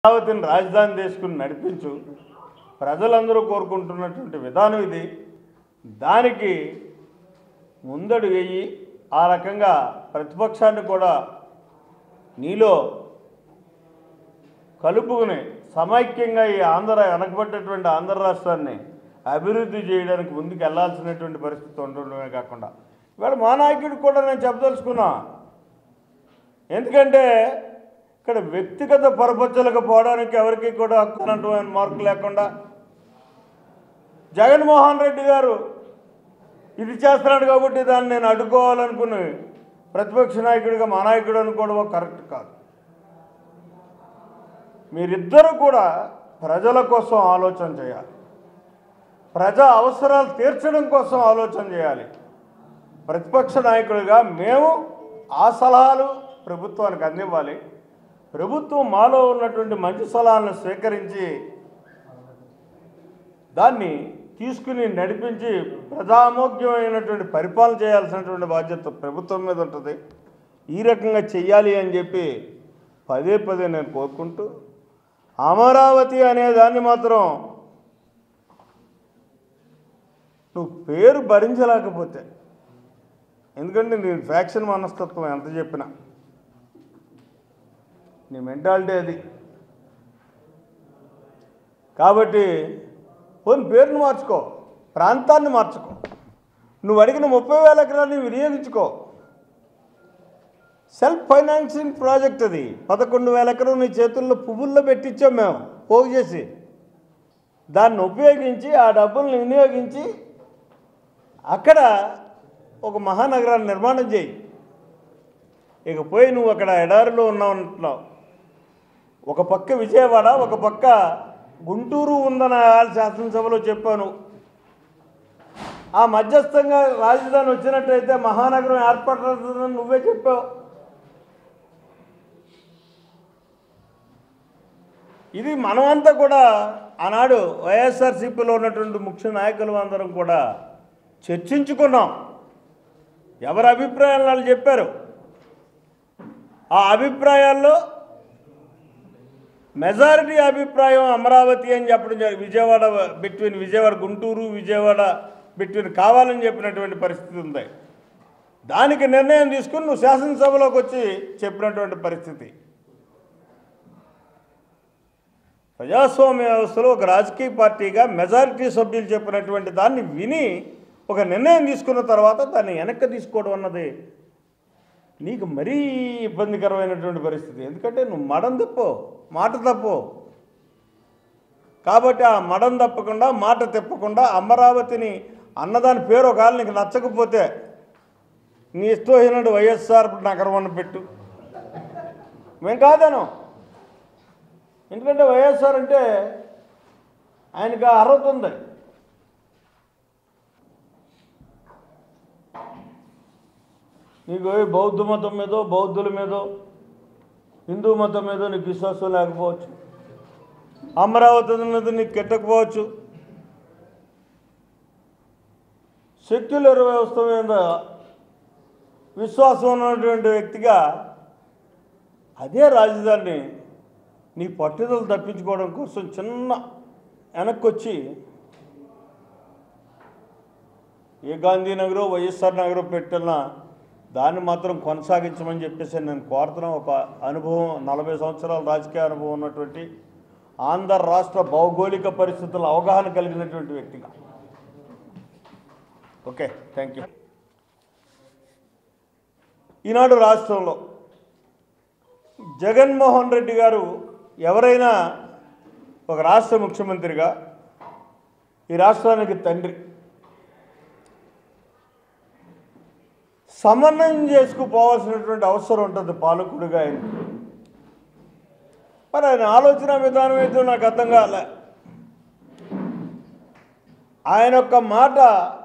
అమరావతిని రాజధాని తీసుకుని నడిపించు ప్రజలందరూ కోరుకుంటున్నటువంటి విధానం ఇది దానికి ముందడు వెయ్యి ఆ రకంగా ప్రతిపక్షాన్ని కూడా నీలో కలుపుకుని సమైక్యంగా ఈ ఆంధ్ర వెనకబడ్డటువంటి ఆంధ్ర రాష్ట్రాన్ని అభివృద్ధి చేయడానికి ముందుకు వెళ్లాల్సినటువంటి పరిస్థితి ఉండడమే కాకుండా ఇవాళ మా నాయకుడికి కూడా నేను చెప్పదలుచుకున్నా ఎందుకంటే ఇక్కడ వ్యక్తిగత పరపచ్చలకు పోవడానికి ఎవరికి కూడా హక్కు ఉన్నటువంటి మార్కు లేకుండా జగన్మోహన్ రెడ్డి గారు ఇది చేస్తున్నాడు కాబట్టి దాన్ని నేను అడ్డుకోవాలనుకుని ప్రతిపక్ష నాయకుడిగా మా నాయకుడు అనుకోవడం కరెక్ట్ కాదు మీరిద్దరూ కూడా ప్రజల కోసం ఆలోచన చేయాలి ప్రజా అవసరాలు తీర్చడం కోసం ఆలోచన చేయాలి ప్రతిపక్ష నాయకులుగా మేము ఆ సలహాలు ప్రభుత్వానికి అందివ్వాలి ప్రభుత్వం మాలో ఉన్నటువంటి మంచి సలహాలను స్వీకరించి దాన్ని తీసుకుని నడిపించి ప్రజామోగ్యమైనటువంటి పరిపాలన చేయాల్సినటువంటి బాధ్యత ప్రభుత్వం మీద ఉంటుంది ఈ రకంగా చెయ్యాలి అని చెప్పి పదే పదే నేను కోరుకుంటూ అమరావతి అనే దాన్ని మాత్రం నువ్వు పేరు భరించలేకపోతే ఎందుకంటే నీ ఫ్యాక్షన్ మనస్తత్వం ఎంత చెప్పినా నీ మెంటాలిటీ అది కాబట్టి పోనీ పేరును మార్చుకో ప్రాంతాన్ని మార్చుకో నువ్వు అడిగిన ముప్పై వేల ఎకరాన్ని వినియోగించుకో సెల్ఫ్ ఫైనాన్సింగ్ ప్రాజెక్ట్ అది పదకొండు వేల ఎకరం నీ చేతుల్లో పువ్వుల్లో పెట్టించాం మేము పోగు చేసి దాన్ని ఉపయోగించి ఆ డబ్బుల్ని వినియోగించి అక్కడ ఒక మహానగరాన్ని నిర్మాణం చేయి ఇక పోయి నువ్వు అక్కడ ఎడారిలో ఉన్నావు అంటున్నావు ఒక పక్క విజయవాడ ఒక పక్క గుంటూరు ఉందని ఆల్ శాసనసభలో చెప్పాను ఆ మధ్యస్థంగా రాజధాని వచ్చినట్టయితే మహానగరం ఏర్పడుతుందని నువ్వే చెప్పావు ఇది మనమంతా కూడా ఆనాడు వైఎస్ఆర్సీపీలో ఉన్నటువంటి ముఖ్య నాయకులు అందరం కూడా చర్చించుకున్నాం ఎవరి అభిప్రాయాలు వాళ్ళు చెప్పారు ఆ అభిప్రాయాల్లో మెజారిటీ అభిప్రాయం అమరావతి అని చెప్పడం జరిగింది విజయవాడ బిట్వీన్ విజయవాడ గుంటూరు విజయవాడ బిట్వీన్ కావాలని చెప్పినటువంటి పరిస్థితి ఉంది దానికి నిర్ణయం తీసుకుని నువ్వు శాసనసభలోకి వచ్చి చెప్పినటువంటి పరిస్థితి ప్రజాస్వామ్య వ్యవస్థలో ఒక రాజకీయ పార్టీగా మెజారిటీ సభ్యులు చెప్పినటువంటి దాన్ని విని ఒక నిర్ణయం తీసుకున్న తర్వాత దాన్ని వెనక్కి తీసుకోవడం అన్నది నీకు మరీ ఇబ్బందికరమైనటువంటి పరిస్థితి ఎందుకంటే నువ్వు మడం తప్పు మాట తప్పు కాబట్టి ఆ మడం తప్పకుండా మాట తిప్పకుండా అమరావతిని అన్నదాని పేరు ఒకవేళ నీకు నచ్చకపోతే నీ ఇష్టమైనడు వైఎస్ఆర్ నగరం అని పెట్టు మేము కాదను ఎందుకంటే వైఎస్ఆర్ అంటే ఆయనకు ఆ అర్హత ఉంది నీకు ఏ బౌద్ధ మతం మీదో బౌద్ధుల మీదో హిందూ మతం మీదో నీకు విశ్వాసం లేకపోవచ్చు అమరావతి మీద నీకు కెట్టకపోవచ్చు సెక్యులర్ వ్యవస్థ మీద విశ్వాసం ఉన్నటువంటి వ్యక్తిగా అదే రాజధానిని నీ పట్టుదల తప్పించుకోవడం కోసం చిన్న వెనక్కి వచ్చి ఏ గాంధీనగరో వైఎస్ఆర్ నగరో పెట్టినా దాన్ని మాత్రం కొనసాగించమని చెప్పేసి నేను కోరుతున్నా ఒక అనుభవం నలభై సంవత్సరాల రాజకీయ అనుభవం ఉన్నటువంటి ఆంధ్ర రాష్ట్ర భౌగోళిక పరిస్థితుల అవగాహన కలిగినటువంటి వ్యక్తిగా ఓకే థ్యాంక్ యూ ఈనాడు రాష్ట్రంలో జగన్మోహన్ రెడ్డి గారు ఎవరైనా ఒక రాష్ట్ర ముఖ్యమంత్రిగా ఈ రాష్ట్రానికి తండ్రి సమన్వయం చేసుకుపోవాల్సినటువంటి అవసరం ఉంటుంది పాలకుడిగా ఆయన మరి ఆయన ఆలోచన విధానం ఏదో నాకు అర్థం కాలే ఆయన యొక్క మాట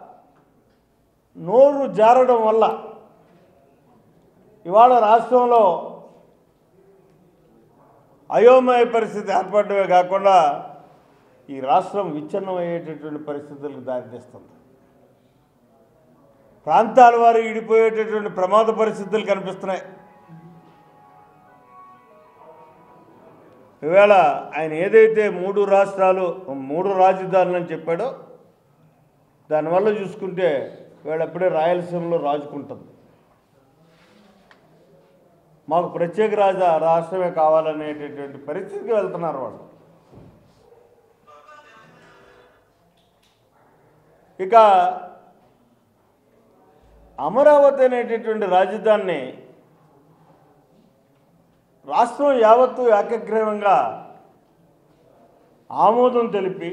నోరు జారడం వల్ల ఇవాళ రాష్ట్రంలో అయోమయ పరిస్థితి ఏర్పడమే కాకుండా ఈ రాష్ట్రం విచ్ఛిన్నం అయ్యేటటువంటి పరిస్థితులకు దారితీస్తుంది ప్రాంతాల వారు ఇడిపోయేటటువంటి ప్రమాద పరిస్థితులు కనిపిస్తున్నాయి ఈవేళ ఆయన ఏదైతే మూడు రాష్ట్రాలు మూడు రాజధానులు అని చెప్పాడో దానివల్ల చూసుకుంటే వీళ్ళు ఎప్పుడే రాయలసీమలో రాజుకుంటుంది మాకు ప్రత్యేక రాజ రాష్ట్రమే కావాలనేటటువంటి పరిస్థితికి వెళ్తున్నారు వాళ్ళు ఇక అమరావతి అనేటటువంటి రాజధానిని రాష్ట్రం యావత్తు ఏకగ్రీవంగా ఆమోదం తెలిపి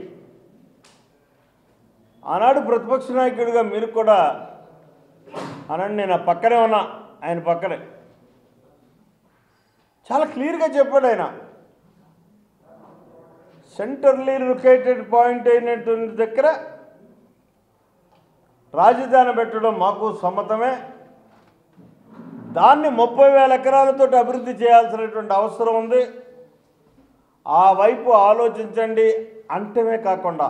ఆనాడు ప్రతిపక్ష నాయకుడిగా మీరు కూడా అనండి నేను ఆ పక్కనే ఉన్నా ఆయన పక్కనే చాలా క్లియర్గా చెప్పాడు ఆయన సెంటర్లీ లొకేటెడ్ పాయింట్ అయినటువంటి దగ్గర రాజధాని పెట్టడం మాకు సమ్మతమే దాన్ని ముప్పై వేల ఎకరాలతో అభివృద్ధి చేయాల్సినటువంటి అవసరం ఉంది ఆ వైపు ఆలోచించండి అంటమే కాకుండా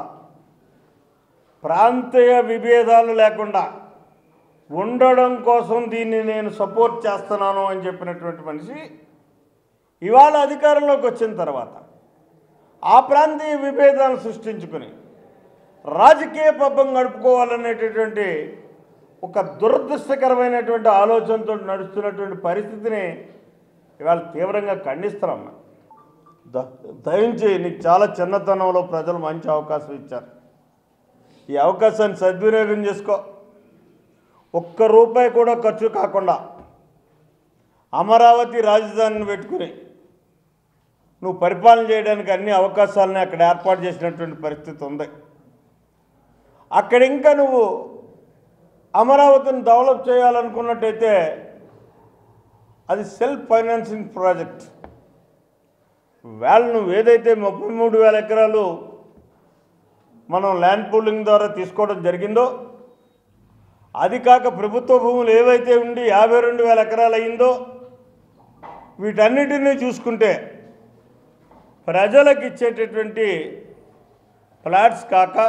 ప్రాంతీయ విభేదాలు లేకుండా ఉండడం కోసం దీన్ని నేను సపోర్ట్ చేస్తున్నాను అని చెప్పినటువంటి మనిషి ఇవాళ అధికారంలోకి వచ్చిన తర్వాత ఆ ప్రాంతీయ విభేదాలను సృష్టించుకుని రాజకీయ పబ్బం గడుపుకోవాలనేటటువంటి ఒక దురదృష్టకరమైనటువంటి ఆలోచనతో నడుస్తున్నటువంటి పరిస్థితిని ఇవాళ తీవ్రంగా ఖండిస్తున్నాం మేము. ద- దయించి నీకు చాలా చిన్నతనంలో ప్రజలు మంచి అవకాశం ఇచ్చారు ఈ అవకాశాన్ని సద్వినియోగం చేసుకో ఒక్క రూపాయి కూడా ఖర్చు కాకుండా అమరావతి రాజధానిని పెట్టుకుని నువ్వు పరిపాలన చేయడానికి అన్ని అవకాశాలని అక్కడ ఏర్పాటు చేసినటువంటి పరిస్థితి ఉంది అక్కడ ఇంకా నువ్వు అమరావతిని డెవలప్ చేయాలనుకున్నట్టయితే అది సెల్ఫ్ ఫైనాన్సింగ్ ప్రాజెక్ట్ వేళ నువ్వు ఏదైతే ముప్పై మూడు వేల ఎకరాలు మనం ల్యాండ్ పూలింగ్ ద్వారా తీసుకోవడం జరిగిందో అది కాక ప్రభుత్వ భూములు ఏవైతే ఉండి యాభై రెండు వేల ఎకరాలు అయిందో వీటన్నిటినీ చూసుకుంటే ప్రజలకు ఇచ్చేటటువంటి ఫ్లాట్స్ కాక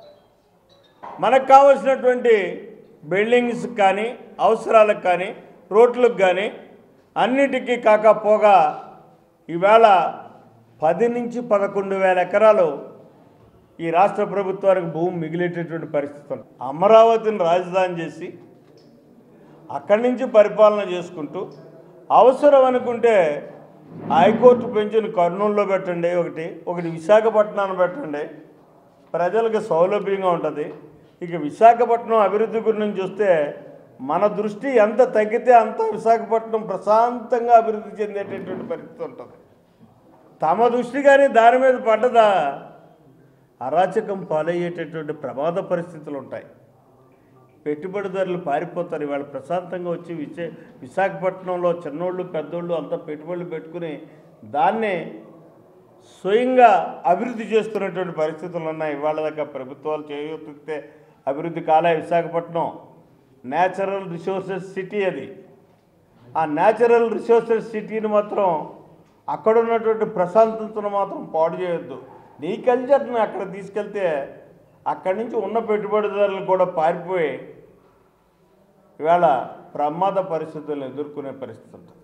మనకు కావలసినటువంటి బిల్డింగ్స్ కానీ అవసరాలకు కానీ రోడ్లకు కానీ అన్నిటికీ కాకపోగా ఈవేళ పది నుంచి పదకొండు వేల ఎకరాలు ఈ రాష్ట్ర ప్రభుత్వానికి భూమి మిగిలేటటువంటి పరిస్థితి ఉంది అమరావతిని రాజధాని చేసి అక్కడి నుంచి పరిపాలన చేసుకుంటూ అవసరం అనుకుంటే హైకోర్టు పెంచిన కర్నూలులో పెట్టండి ఒకటి ఒకటి విశాఖపట్నాన్ని పెట్టండి ప్రజలకు సౌలభ్యంగా ఉంటుంది ఇక విశాఖపట్నం అభివృద్ధి గురించి చూస్తే మన దృష్టి ఎంత తగ్గితే అంత విశాఖపట్నం ప్రశాంతంగా అభివృద్ధి చెందేటటువంటి పరిస్థితి ఉంటుంది తమ దృష్టి కానీ దాని మీద పడ్డదా అరాచకం పాలయ్యేటటువంటి ప్రమాద పరిస్థితులు ఉంటాయి పెట్టుబడిదారులు పారిపోతారు ఇవాళ ప్రశాంతంగా వచ్చి విచే విశాఖపట్నంలో చిన్నోళ్ళు పెద్దోళ్ళు అంతా పెట్టుబడులు పెట్టుకుని దాన్ని స్వయంగా అభివృద్ధి చేస్తున్నటువంటి పరిస్థితులు ఉన్నాయి ఇవాళ దాకా ప్రభుత్వాలు చేయూతిస్తే అభివృద్ధి కాలే విశాఖపట్నం న్యాచురల్ రిసోర్సెస్ సిటీ అది ఆ న్యాచురల్ రిసోర్సెస్ సిటీని మాత్రం అక్కడ ఉన్నటువంటి ప్రశాంతతను మాత్రం పాడు చేయొద్దు నీ కల్చర్ని అక్కడ తీసుకెళ్తే అక్కడి నుంచి ఉన్న పెట్టుబడిదారులు కూడా పారిపోయి ఇవాళ ప్రమాద పరిస్థితులను ఎదుర్కొనే పరిస్థితి ఉంటుంది